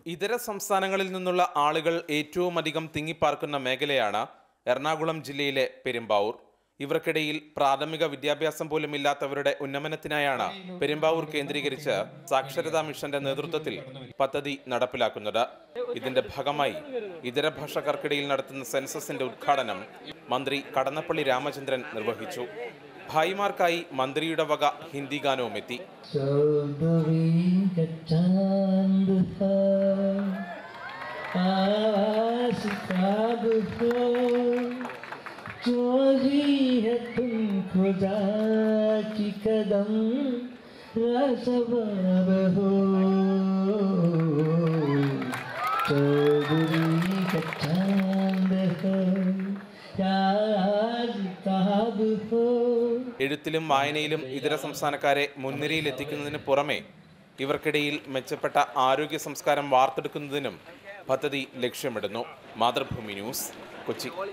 ഇതര സംസ്ഥാനങ്ങളിൽ നിന്നുള്ള ആളുകൾ ഏറ്റവും അധികം തിങ്ങിപ്പാർക്കുന്ന മേഖലയാണ് എറണാകുളം ജില്ലയിലെ പെരുമ്പാവൂർ ഇവർക്കിടയിൽ പ്രാഥമിക വിദ്യാഭ്യാസം പോലും ഇല്ലാത്തവരുടെ ഉന്നമനത്തിനായാണ് പെരുമ്പാവൂർ കേന്ദ്രീകരിച്ച് സാക്ഷരതാ മിഷന്റെ നേതൃത്വത്തിൽ പദ്ധതി നടപ്പിലാക്കുന്നത് ഇതിന്റെ ഭാഗമായി ഇതര ഭാഷക്കാർക്കിടയിൽ നടത്തുന്ന സെൻസസിന്റെ ഉദ്ഘാടനം മന്ത്രി കടന്നപ്പള്ളി രാമചന്ദ്രൻ നിർവഹിച്ചു ഭായിമാർക്കായി മന്ത്രിയുടെ വക ഹിന്ദി ഗാനവും എത്തി चौदहवीं का चांद है आस ख्वाब हो जो ही है तुम खुदा की कदम रसबाब हो चौदहवीं का चांद है आस ख्वाब हो എഴുത്തിലും വായനയിലും ഇതര സംസ്ഥാനക്കാരെ മുൻനിരയിൽ എത്തിക്കുന്നതിന് പുറമെ ഇവർക്കിടയിൽ മെച്ചപ്പെട്ട ആരോഗ്യ സംസ്കാരം വാർത്തെടുക്കുന്നതിനും പദ്ധതി ലക്ഷ്യമിടുന്നു മാതൃഭൂമി ന്യൂസ് കൊച്ചി